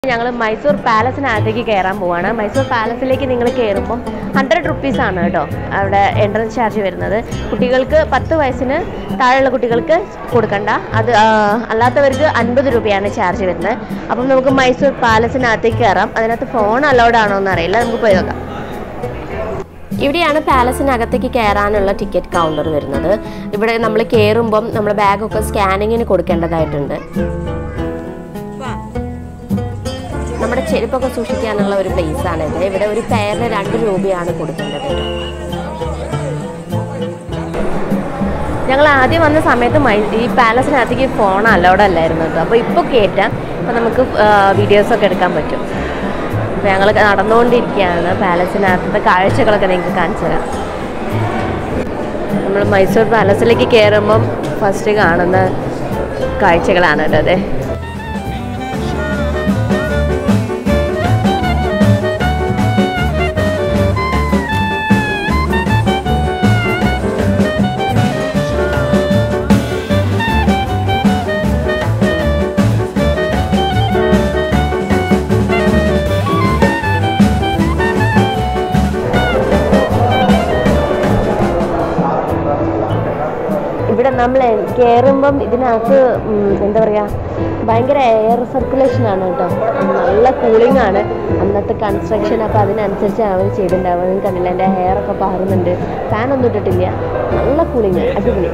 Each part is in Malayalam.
ഞങ്ങൾ മൈസൂർ പാലസിനകത്തേക്ക് കയറാൻ പോവാണ് മൈസൂർ പാലസിലേക്ക് നിങ്ങൾ കയറുമ്പം ഹൺഡ്രഡ് റുപ്പീസ് ആണ് കേട്ടോ അവിടെ എൻട്രൻസ് ചാർജ് വരുന്നത് കുട്ടികൾക്ക് പത്ത് വയസ്സിന് താഴെയുള്ള കുട്ടികൾക്ക് കൊടുക്കണ്ട അത് ആ, അല്ലാത്തവർക്ക് അൻപത് രൂപയാണ് ചാർജ് വരുന്നത് അപ്പം നമുക്ക് മൈസൂർ പാലസിനകത്തേക്ക് കയറാം അതിനകത്ത് ഫോൺ അലൗഡ് ആണോ എന്ന് അറിയില്ല നമുക്ക് പോയി നോക്കാം ഇവിടെയാണ് പാലസിനകത്തേക്ക് കയറാനുള്ള ടിക്കറ്റ് കൗണ്ടർ വരുന്നത് ഇവിടെ നമ്മൾ കയറുമ്പം നമ്മുടെ ബാഗൊക്കെ സ്കാനിങ്ങിന് കൊടുക്കേണ്ടതായിട്ടുണ്ട് നമ്മുടെ ചെരുപ്പൊക്കെ സൂക്ഷിക്കാനുള്ള ഒരു പ്ലേസ് ആണ് ഇത് ഇവിടെ ഒരു പെയറിന് രണ്ട് രൂപയാണ് കൊടുക്കേണ്ടത് കേട്ടോ. ഞങ്ങൾ ആദ്യം വന്ന സമയത്ത് മൈ- ഈ പാലസിനകത്തേക്ക് ഫോൺ അലൗഡ് അല്ലായിരുന്നു കേട്ടോ അപ്പോൾ ഇപ്പോൾ കയറ്റാം അപ്പോൾ നമുക്ക് വീഡിയോസൊക്കെ എടുക്കാൻ പറ്റും അപ്പോൾ ഞങ്ങൾ നടന്നുകൊണ്ടിരിക്കുകയാണ് പാലസിനകത്തത്തെ കാഴ്ചകളൊക്കെ നിങ്ങൾക്ക് കാണിച്ചു തരാം നമ്മൾ മൈസൂർ പാലസിലേക്ക് കയറുമ്പം ഫസ്റ്റ് കാണുന്ന കാഴ്ചകളാണ് കേട്ടോ അതെ ഇവിടെ നമ്മൾ കയറുമ്പം ഇതിനകത്ത് ഉം, എന്താ പറയുക ഭയങ്കര എയർ സർക്കുലേഷൻ ആണ് കേട്ടോ നല്ല കൂളിംഗ് ആണ് അന്നത്തെ കൺസ്ട്രക്ഷൻ അപ്പോൾ അതിനനുസരിച്ച് അവർ ചെയ്തിട്ടുണ്ടാവും നിങ്ങൾക്ക് കണ്ടില്ല എൻ്റെ ഹെയർ ഒക്കെ പാറുന്നുണ്ട് ഫാൻ ഒന്നും ഇട്ടിട്ടില്ല നല്ല കൂളിംഗ് അടിപൊളി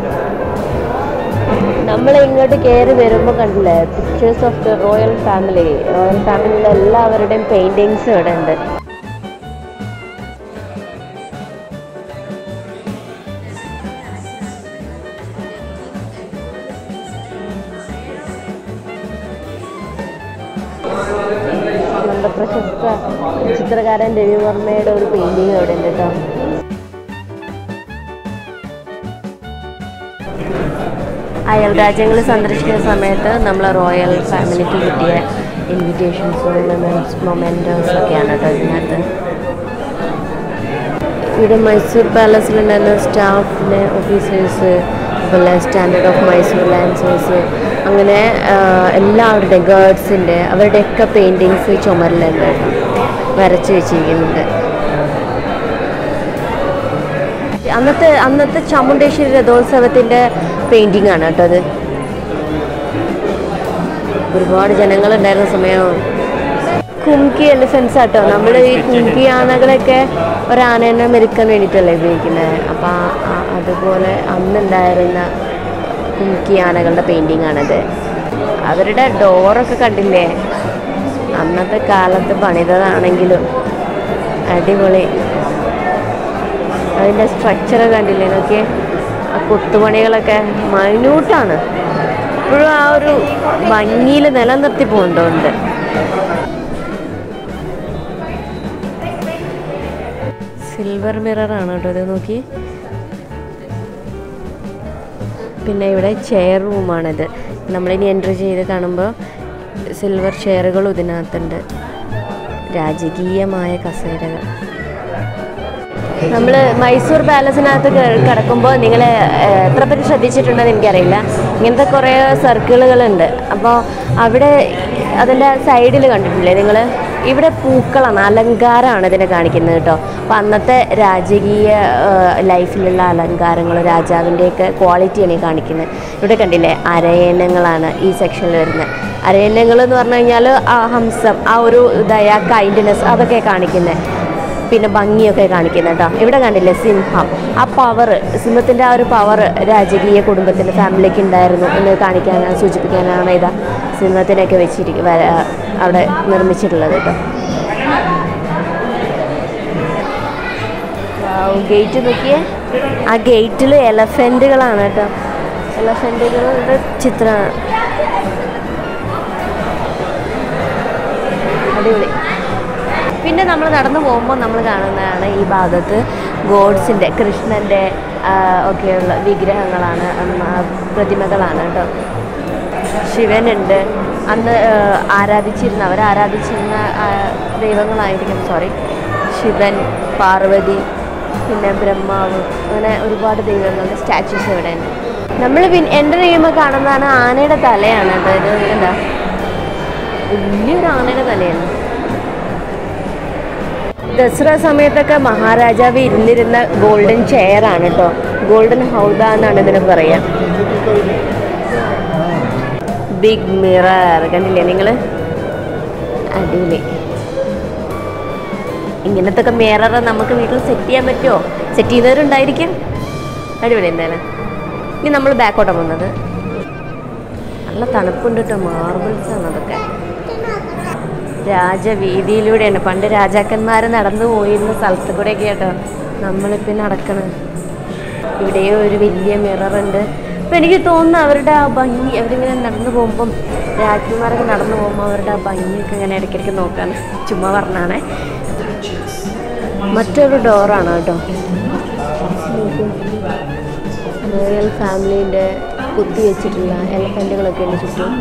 നമ്മൾ ഇങ്ങോട്ട് കയറി വരുമ്പോൾ കണ്ടില്ലേ pictures of the royal family royal ഫാമിലിയിലെ എല്ലാവരുടെയും പെയിൻറ്റിങ്സ് ഇവിടെ ഉണ്ട് നമ്മുടെ പ്രശസ്ത ചിത്രകാരൻ രവിവർമ്മയുടെ ഒരു പെയിന്റിങ് അവിടെ ഉണ്ട് കേട്ടോ അയൽ രാജ്യങ്ങൾ സന്ദർശിക്കുന്ന സമയത്ത് നമ്മൾ റോയൽ ഫാമിലിക്ക് കിട്ടിയ ഇൻവിറ്റേഷൻസും മൊമെൻറ്റോസ് ഒക്കെയാണ് കേട്ടോ ഇതിനകത്ത് ഇവിടെ മൈസൂർ പാലസിലുണ്ടായിരുന്ന സ്റ്റാഫിന് ഓഫീസേഴ്സ് അതുപോലെ സ്റ്റാൻഡേർഡ് ഓഫ് മൈസൂർ ലാൻസേഴ്സ് അങ്ങനെ ആ, എല്ലാവരുടെയും ഗേർഡ്സിൻ്റെ അവരുടെയൊക്കെ പെയിൻറ്റിങ്സ് ചുമരിലുണ്ട് കേട്ടോ വരച്ച് വെച്ചിരിക്കുന്നുണ്ട് അന്നത്തെ അന്നത്തെ ചാമുണ്ടേശ്വരി രഥോത്സവത്തിൻ്റെ പെയിൻറ്റിംഗ് ആണ് കേട്ടോ അത് ഒരുപാട് ജനങ്ങളുണ്ടായിരുന്ന സമയം കുംകി എലിഫൻസ് ആട്ടോ നമ്മൾ ഈ കുംകി ആനകളൊക്കെ ഒരാനേനെ മെരുക്കാൻ വേണ്ടിയിട്ടല്ലേ ഉപയോഗിക്കുന്നത് അപ്പം അതുപോലെ അന്നുണ്ടായിരുന്ന കുംകി ആനകളുടെ പെയിൻറ്റിംഗ് ആണത് അവരുടെ ഡോറൊക്കെ കണ്ടില്ലേ അന്നത്തെ കാലത്ത് പണിതതാണെങ്കിലും അടിപൊളി അതിൻ്റെ സ്ട്രക്ചർ കണ്ടില്ലേ നോക്കിയേ ആ കൊത്തുപണികളൊക്കെ മൈന്യൂട്ടാണ് ഇപ്പോഴും ആ ഒരു ഭംഗിയിൽ നിലനിർത്തി പോകുന്നുണ്ട് സിൽവർ മിറർ ആണ് കേട്ടോ ഇത് നോക്കി പിന്നെ ഇവിടെ ചെയർ റൂമാണിത് നമ്മളിനി എൻട്രി ചെയ്ത് കാണുമ്പോൾ സിൽവർ ചെയറുകളും ഇതിനകത്തുണ്ട് രാജകീയമായ കസേരകൾ നമ്മൾ മൈസൂർ പാലസിനകത്ത് കിടക്കുമ്പോൾ നിങ്ങൾ എത്ര പേര് ശ്രദ്ധിച്ചിട്ടുണ്ടെന്ന് എനിക്കറിയില്ല ഇങ്ങനത്തെ കുറേ സർക്കിളുകളുണ്ട് അപ്പോൾ അവിടെ അതിൻ്റെ സൈഡിൽ കണ്ടിട്ടില്ലേ നിങ്ങൾ ഇവിടെ പൂക്കളാണ് അലങ്കാരമാണ് ഇതിനെ കാണിക്കുന്നത് കേട്ടോ അപ്പോൾ അന്നത്തെ രാജകീയ ലൈഫിലുള്ള അലങ്കാരങ്ങൾ രാജാവിൻ്റെയൊക്കെ ക്വാളിറ്റിയാണ് ഈ കാണിക്കുന്നത് ഇവിടെ കണ്ടില്ലേ അരയന്നങ്ങളാണ് ഈ സെക്ഷനിൽ വരുന്നത് അരയന്നങ്ങൾ എന്ന് പറഞ്ഞു കഴിഞ്ഞാൽ ആ ഹംസം ആ ഒരു ദയ കൈൻഡ്നെസ് അതൊക്കെ കാണിക്കുന്നത് പിന്നെ ഭംഗിയൊക്കെ കാണിക്കുന്നത് കേട്ടോ ഇവിടെ കണ്ടില്ലേ സിംഹം ആ പവർ സിംഹത്തിൻ്റെ ആ ഒരു പവർ രാജകീയ കുടുംബത്തിൻ്റെ ഫാമിലിക്ക് ഉണ്ടായിരുന്നു എന്ന് കാണിക്കാനാണ് സൂചിപ്പിക്കാനാണ് ഇതാ സിംഹത്തിനൊക്കെ വെച്ചിരിക്കും അവിടെ നിർമ്മിച്ചിട്ടുള്ളത് കേട്ടോ ഗേറ്റ് നോക്കിയേ ആ ഗേറ്റിൽ എലഫൻറ്റുകളാണ് കേട്ടോ എലഫൻറ്റുകളുടെ ചിത്രമാണ് അടിപൊളി പിന്നെ നമ്മൾ നടന്നു പോകുമ്പോൾ നമ്മൾ കാണുന്നതാണ് ഈ ഭാഗത്ത് ഗോഡ്സിൻ്റെ കൃഷ്ണൻ്റെ ഒക്കെയുള്ള വിഗ്രഹങ്ങളാണ് ഉം, ആ, പ്രതിമകളാണ് കേട്ടോ ശിവനുണ്ട് അന്ന് ആ, ആരാധിച്ചിരുന്ന അവർ ആരാധിച്ചിരുന്ന ആ, ദൈവങ്ങളായിരിക്കും സോറി ശിവൻ പാർവതി പിന്നെ ബ്രഹ്മാവ് അങ്ങനെ ഒരുപാട് ദൈവങ്ങളുടെ സ്റ്റാച്യൂസ് ഇവിടെ ഉണ്ട് നമ്മൾ എൻ്റർ ചെയ്യുമ്പോൾ കാണുന്നതാണ് ആനയുടെ തലയാണ് കേട്ടോ ഇത് എന്താ വലിയൊരു ആനയുടെ തലയാണ് ദസറ സമയത്തൊക്കെ മഹാരാജാവ് ഇരുന്നിരുന്ന ഗോൾഡൻ ചെയർ ആണ് കേട്ടോ ഗോൾഡൻ ഹൗദ എന്നാണ് ഇതിന് പറയാ ബിഗ് മിറർ കണ്ടില്ലേ നിങ്ങൾ അടിപൊളി ഇങ്ങനത്തെ ഒക്കെ മിറർ നമുക്ക് വീട്ടിൽ സെറ്റ് ചെയ്യാൻ പറ്റുമോ സെറ്റ് ചെയ്തവരുണ്ടായിരിക്കും അടിപൊളി എന്തായാലും ഇനി നമ്മൾ ബാക്കോട്ടാണ് പോകുന്നത് നല്ല തണുപ്പുണ്ട് കേട്ടോ മാർബിൾസ് ആണ് അതൊക്കെ രാജവീതിയിലൂടെയാണ് പണ്ട് രാജാക്കന്മാർ നടന്നു പോയിരുന്ന സ്ഥലത്ത് കൂടെയൊക്കെ കേട്ടോ നമ്മളിപ്പോൾ നടക്കണം ഇവിടെയോ ഒരു വലിയ മിറർ ഉണ്ട് അപ്പം എനിക്ക് തോന്നുന്നു അവരുടെ ആ ഭംഗി അവരിങ്ങനെ നടന്നു പോകുമ്പം രാജ്ഞിമാരൊക്കെ നടന്നു പോകുമ്പോൾ അവരുടെ ആ ഭംഗിയൊക്കെ ഇങ്ങനെ ഇടയ്ക്കിടയ്ക്ക് നോക്കാൻ ചുമ്മാ പറഞ്ഞാണേ മറ്റൊരു ഡോറാണ് കേട്ടോ റോയൽ ഫാമിലീൻ്റെ കുത്തി വെച്ചിട്ടുള്ള എലഫൻറ്റുകളൊക്കെ ഉണ്ട് ചുറ്റും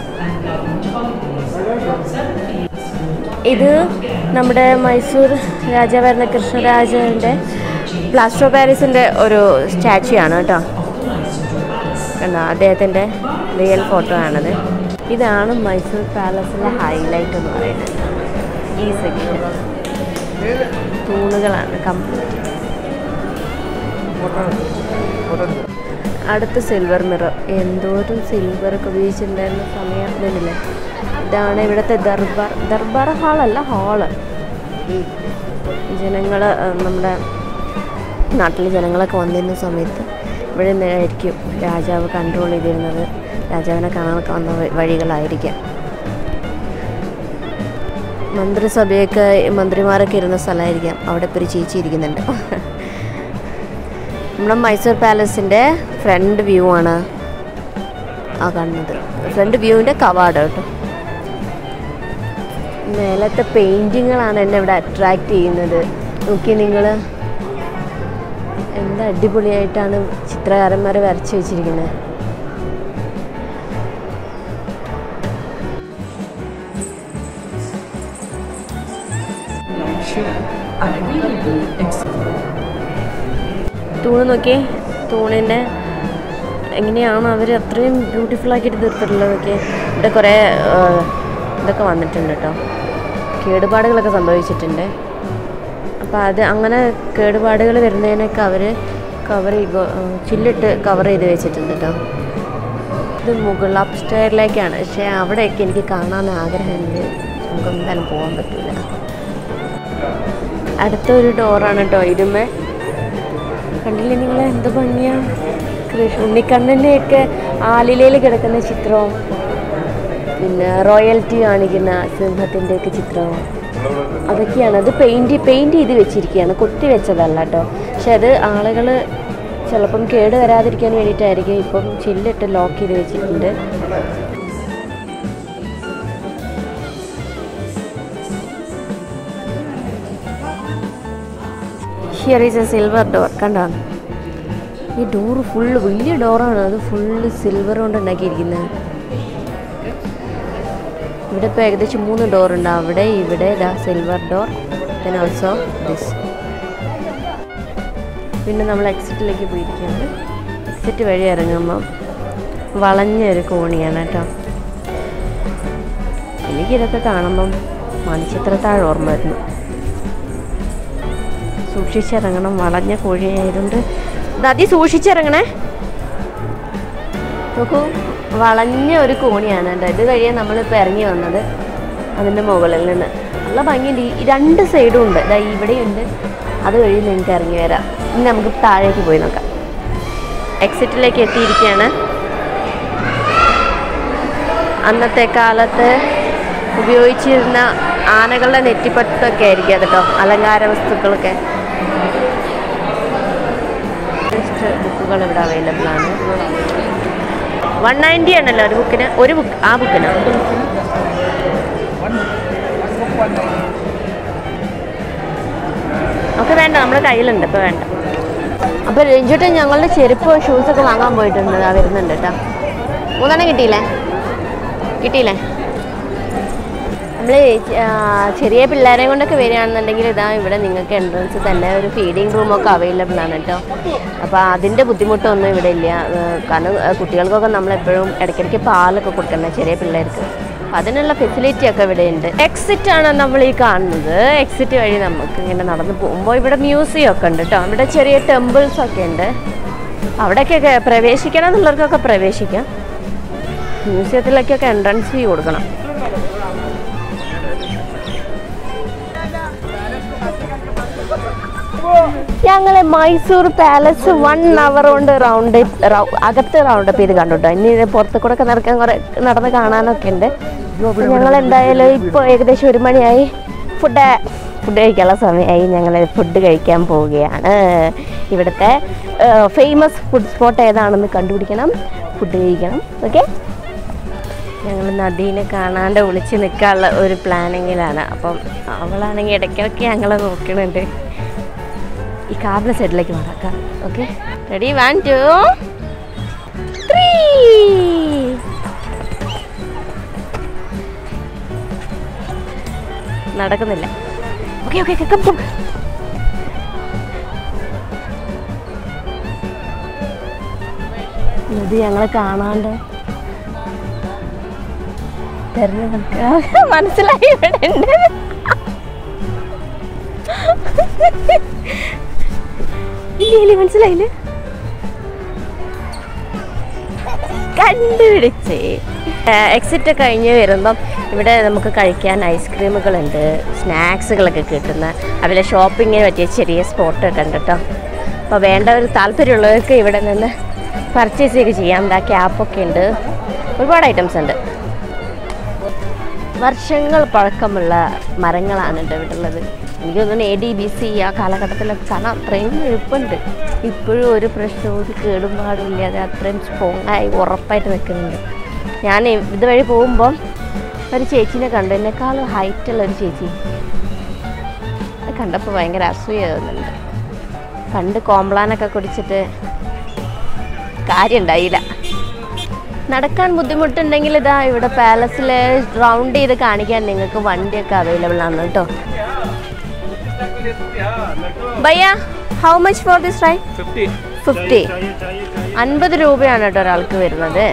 ഇത് നമ്മുടെ മൈസൂർ രാജാവായിരുന്ന കൃഷ്ണരാജൻ്റെ പ്ലാസ്റ്റർ ഓഫ് പാരീസിൻ്റെ ഒരു സ്റ്റാച്യു ആണ് കേട്ടോ കണ്ടോ അദ്ദേഹത്തിൻ്റെ റിയൽ ഫോട്ടോ ആണത് ഇതാണ് മൈസൂർ പാലസിലെ ഹൈലൈറ്റ് എന്ന് പറയുന്നത് ഈ സെക്ഷൻ തൂണുകളാണ് കംപ്ലീറ്റ് അടുത്ത സിൽവർ മിറർ എന്തോരം സിൽവർ ഒക്കെ ഉപയോഗിച്ചിട്ടുണ്ടായിരുന്ന സമയം ഇതില്ലേ ഇതാണ് ഇവിടുത്തെ ദർബാർ ദർബാർ ഹാളല്ല ഹാള് ജനങ്ങൾ നമ്മുടെ നാട്ടിലെ ജനങ്ങളൊക്കെ വന്നിരുന്ന സമയത്ത് ഇവിടെ നിന്നായിരിക്കും രാജാവ് കൺട്രോൾ ചെയ്തിരുന്നത് രാജാവിനെ കാണാനൊക്കെ വന്ന വ- വഴികളായിരിക്കാം മന്ത്രിസഭയൊക്കെ മന്ത്രിമാരൊക്കെ ഇരുന്ന സ്ഥലമായിരിക്കാം അവിടെ ഇപ്പോൾ ഒരു ചേച്ചി ഇരിക്കുന്നുണ്ട് നമ്മുടെ മൈസൂർ പാലസിൻ്റെ ഫ്രണ്ട് വ്യൂ ആണ് ആ കാണുന്നത് ഫ്രണ്ട് വ്യൂവിൻ്റെ കവാട കേട്ടോ മേലത്തെ പെയിൻറ്റിങ്ങുകളാണ് എന്നെ ഇവിടെ അട്രാക്റ്റ് ചെയ്യുന്നത് നോക്കി നിങ്ങൾ എന്താ അടിപൊളിയായിട്ടാണ് ചിത്രകാരന്മാർ വരച്ചു വെച്ചിരിക്കുന്നത് തൂണ് നോക്കി തൂണിൻ്റെ എങ്ങനെയാണ് അവർ അത്രയും ബ്യൂട്ടിഫുൾ ആക്കിയിട്ട് തീർത്തിട്ടുള്ളത് നോക്കി ഇവിടെ കുറേ ആ, ഇതൊക്കെ വന്നിട്ടുണ്ട് കേട്ടോ കേടുപാടുകളൊക്കെ സംഭവിച്ചിട്ടുണ്ട് അപ്പോൾ അത് അങ്ങനെ കേടുപാടുകൾ വരുന്നതിനൊക്കെ അവർ കവർ ചില്ലിട്ട് കവർ ചെയ്ത് വെച്ചിട്ടുണ്ട് കേട്ടോ ഇത് മുകൾ അപ് സ്റ്റെയറിലേക്കാണ് പക്ഷേ അവിടെയൊക്കെ എനിക്ക് കാണാൻ ആഗ്രഹമുണ്ട് നമുക്ക് എന്തായാലും പോകാൻ പറ്റില്ല അടുത്തൊരു ഡോറാണ് കേട്ടോ ഇരുമേ കണ്ടില്ലേ നിങ്ങൾ എന്ത് ഭംഗിയാ കൃഷ്ണ ഉണ്ണിക്കണ്ണൻ്റെയൊക്കെ ആലിലയിൽ കിടക്കുന്ന ചിത്രവും പിന്നെ റോയൽറ്റി കാണിക്കുന്ന സിംഹത്തിൻ്റെയൊക്കെ ചിത്രവും അതൊക്കെയാണ് അത് പെയിൻറ് പെയിൻറ് ചെയ്ത് വെച്ചിരിക്കുകയാണ് കൊത്തി വെച്ചതല്ല കേട്ടോ പക്ഷെ അത് ആളുകൾ ചിലപ്പം കേട് വരാതിരിക്കാൻ വേണ്ടിയിട്ടായിരിക്കും ഇപ്പം ചില്ലിട്ട് ലോക്ക് ചെയ്ത് വെച്ചിട്ടുണ്ട് here is a silver door കണ്ടോ ഈ ഡോറ് ഫുള്ള് വലിയ ഡോറാണ് അത് ഫുള്ള് സിൽവർ കൊണ്ട് ഉണ്ടാക്കിയിരിക്കുന്നത് ഇവിടെ ഇപ്പോൾ ഏകദേശം മൂന്ന് ഡോർ ഉണ്ട് അവിടെ ഇവിടെ ഇതാ silver door then also this പിന്നെ നമ്മൾ എക്സിറ്റിലേക്ക് പോയിരിക്കുകയാണ് എക്സിറ്റ് വഴി ഇറങ്ങുമ്പം വളഞ്ഞൊരു കോണിയാണ് കേട്ടോ എനിക്കിതൊക്കെ കാണുമ്പം മണിച്ചിത്രത്താഴ് ഓർമ്മ വരുന്നു സൂക്ഷിച്ചിറങ്ങണം വളഞ്ഞ കോഴിയായതുകൊണ്ട് ദതി സൂക്ഷിച്ചിറങ്ങണേ നോക്കൂ വളഞ്ഞ ഒരു കോണിയാണ് കേട്ടോ ഇത് കഴിയാൻ നമ്മളിപ്പോൾ ഇറങ്ങി വന്നത് അതിൻ്റെ മുകളിൽ നിന്ന് നല്ല ഭംഗിയുണ്ട് ഈ രണ്ട് സൈഡും ഉണ്ട് ഇതാ ഇവിടെയുണ്ട് അത് വഴി നിങ്ങൾക്ക് ഇറങ്ങി വരാം ഇനി നമുക്ക് താഴേക്ക് പോയി നോക്കാം എക്സിറ്റിലേക്ക് എത്തിയിരിക്കുകയാണ് അന്നത്തെ കാലത്ത് ഉപയോഗിച്ചിരുന്ന ആനകളുടെ നെറ്റിപ്പട്ടൊക്കെ ആയിരിക്കും അത് കേട്ടോ അലങ്കാര വസ്തുക്കളൊക്കെ ബുക്കുകൾ ഇവിടെ അവൈലബിൾ ആണ് വൺ നയൻറ്റി ആണല്ലോ ഒരു ബുക്കിന് ഒരു ബുക്ക് ആ ബുക്കിന് ഒക്കെ വേണ്ട നമ്മുടെ കയ്യിലുണ്ട് ഇപ്പോൾ വേണ്ട അപ്പോൾ രഞ്ജുട്ട് ഞങ്ങളുടെ ചെരുപ്പ് ഷൂസൊക്കെ വാങ്ങാൻ പോയിട്ടുണ്ട് ആ വരുന്നുണ്ട് കേട്ടോ മൂന്നെണ്ണം കിട്ടിയില്ലേ കിട്ടിയില്ലേ നമ്മൾ ചെറിയ പിള്ളേരെ കൊണ്ടൊക്കെ വരികയാണെന്നുണ്ടെങ്കിൽ ഇതാ ഇവിടെ നിങ്ങൾക്ക് എൻട്രൻസ് തന്നെ ഒരു ഫീഡിങ് റൂമൊക്കെ അവൈലബിൾ ആണ് കേട്ടോ അപ്പോൾ അതിൻ്റെ ബുദ്ധിമുട്ടൊന്നും ഇവിടെ ഇല്ല ഏഹ് കാരണം ഏഹ് കുട്ടികൾക്കൊക്കെ നമ്മളെപ്പോഴും ഇടയ്ക്കിടയ്ക്ക് പാലൊക്കെ കൊടുക്കണം ചെറിയ പിള്ളേർക്ക് അപ്പം അതിനുള്ള ഫെസിലിറ്റി ഒക്കെ ഇവിടെ ഉണ്ട് എക്സിറ്റ് ആണ് നമ്മൾ ഈ കാണുന്നത് എക്സിറ്റ് വഴി നമുക്ക് ഇങ്ങനെ നടന്ന് പോകുമ്പോൾ ഇവിടെ മ്യൂസിയം ഒക്കെ ഉണ്ട് കേട്ടോ ഇവിടെ ചെറിയ ടെമ്പിൾസ് ഒക്കെ ഉണ്ട് അവിടെയൊക്കെ പ്രവേശിക്കണം എന്നുള്ളവർക്കൊക്കെ പ്രവേശിക്കാം മ്യൂസിയത്തിലേക്കൊക്കെ എൻട്രൻസ് ഫീ കൊടുക്കണം ഞങ്ങൾ മൈസൂർ പാലസ് വൺ അവർ കൊണ്ട് റൗണ്ട് അകത്ത് റൗണ്ട് അപ്പ് ചെയ്ത് കണ്ടു കേട്ടോ ഇനി ഇത് പുറത്ത് കൂടെ ഒക്കെ നടക്കാൻ കുറെ നടന്ന് കാണാനൊക്കെ ഉണ്ട് ഞങ്ങൾ എന്തായാലും ഇപ്പോൾ ഏകദേശം ഒരു മണിയായി ഫുഡ് ഫുഡ് കഴിക്കാനുള്ള സമയമായി ഞങ്ങൾ ഫുഡ് കഴിക്കാൻ പോവുകയാണ് ഇവിടുത്തെ ഫേമസ് ഫുഡ് സ്പോട്ട് ഏതാണെന്ന് കണ്ടുപിടിക്കണം ഫുഡ് കഴിക്കണം ഓക്കെ ഞങ്ങൾ നദീനെ കാണാണ്ട് വിളിച്ച് നിൽക്കാനുള്ള ഒരു പ്ലാനിങ്ങിലാണ് അപ്പം അവളാണെങ്കിൽ ഇടയ്ക്കിടയ്ക്ക് ഞങ്ങളെ നോക്കണുണ്ട് ഈ കാറിൻ്റെ സൈഡിലേക്ക് നടക്കാം okay ready one two three നടക്കുന്നില്ല ഓക്കെ ഓക്കെ കം കം ഇത് ഞങ്ങളെ കാണാണ്ട് തെരഞ്ഞു നിൽക്കുക മനസ്സിലായി ഇവിടെ ഉണ്ട് ഇല്ലേ മനസ്സിലായില്ലേ കണ്ടുപിടിച്ചേ എക്സിറ്റ് കഴിഞ്ഞ് വരുമ്പം ഇവിടെ നമുക്ക് കഴിക്കാൻ ഐസ്ക്രീമുകളുണ്ട് സ്നാക്സുകളൊക്കെ കിട്ടുന്ന അതുപോലെ ഷോപ്പിങ്ങിന് പറ്റിയ ചെറിയ സ്പോട്ടൊക്കെ ഉണ്ട് കേട്ടോ അപ്പോൾ വേണ്ടവർ താല്പര്യമുള്ളവർക്ക് ഇവിടെ നിന്ന് പർച്ചേസ് ഒക്കെ ചെയ്യാം എന്താ ക്യാപ്പൊക്കെ ഉണ്ട് ഒരുപാട് ഐറ്റംസ് ഉണ്ട് വർഷങ്ങൾ പഴക്കമുള്ള മരങ്ങളാണ് കേട്ടോ ഇവിടെ ഉള്ളത് എനിക്ക് തോന്നുന്നു എ ഡി ബി സി ആ കാലഘട്ടത്തിലൊക്കെ കാണാൻ അത്രയും എളുപ്പമുണ്ട് ഇപ്പോഴും ഒരു പ്രശ്നവും ഒരു കേടുപാടും ഇല്ലാതെ അത്രയും സ്ട്രോങ് ആയി ഉറപ്പായിട്ട് നിൽക്കുന്നുണ്ട് ഞാൻ ഇതുവഴി പോകുമ്പോൾ ഒരു ചേച്ചീനെ കണ്ടു എന്നെക്കാളും ഹൈറ്റുള്ള ഒരു ചേച്ചി അത് കണ്ടപ്പോൾ ഭയങ്കര അസൂയ തോന്നുന്നുണ്ട് പണ്ട് കോംപ്ലാനൊക്കെ കുടിച്ചിട്ട് കാര്യം ഉണ്ടായില്ല നടക്കാൻ ബുദ്ധിമുട്ടുണ്ടെങ്കിൽ ഇതാ ഇവിടെ പാലസിൽ റൗണ്ട് ചെയ്ത് കാണിക്കാൻ നിങ്ങൾക്ക് വണ്ടിയൊക്കെ അവൈലബിൾ ആണ് കേട്ടോ ഭയ്യ how much for this ride fifty fifty അൻപത് രൂപയാണ് കേട്ടോ ഒരാൾക്ക് വരുന്നത്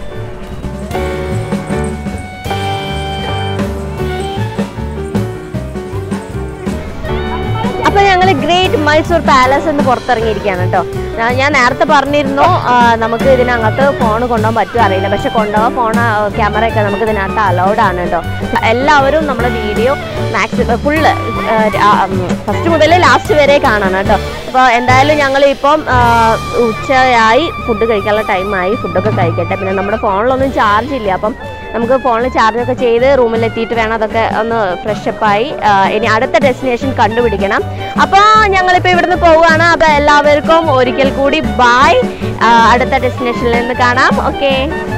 അപ്പൊ ഞങ്ങൾ ഗ്രേറ്റ് മൈസൂർ പാലസ് എന്ന് പുറത്തിറങ്ങിയിരിക്കുകയാണ് കേട്ടോ ഞാൻ- ഞാൻ നേരത്തെ പറഞ്ഞിരുന്നു ആ, നമുക്ക് ഇതിനകത്ത് ഫോൺ കൊണ്ടുപോകാൻ പറ്റുമോ അറിയില്ല പക്ഷെ കൊണ്ടുപോകാൻ ഫോൺ ക്യാമറ ഒക്കെ നമുക്ക് ഇതിനകത്ത് അലൗഡ് ആണ് കേട്ടോ എല്ലാവരും നമ്മുടെ വീഡിയോ മാക്സിമം ഫുള്ള് ഫസ്റ്റ് മുതൽ ലാസ്റ്റ് വരെ കാണണം കേട്ടോ അപ്പോൾ എന്തായാലും ഞങ്ങൾ ഇപ്പം ആ, ഉച്ചയായി ഫുഡ് കഴിക്കാനുള്ള ടൈമായി ഫുഡൊക്കെ കഴിക്കട്ടെ പിന്നെ നമ്മുടെ ഫോണിലൊന്നും ചാർജ് ഇല്ല അപ്പം നമുക്ക് ഫോണിൽ ചാർജൊക്കെ ചെയ്ത് റൂമിലെത്തിയിട്ട് വേണം അതൊക്കെ ഒന്ന് ഫ്രഷപ്പായി ഇനി അടുത്ത ഡെസ്റ്റിനേഷൻ കണ്ടുപിടിക്കണം അപ്പോൾ ഞങ്ങളിപ്പോൾ ഇവിടുന്ന് പോവുകയാണ് അപ്പോൾ എല്ലാവർക്കും ഒരിക്കൽ കൂടി ബായ് അടുത്ത ഡെസ്റ്റിനേഷനിൽ നിന്ന് കാണാം ഓക്കെ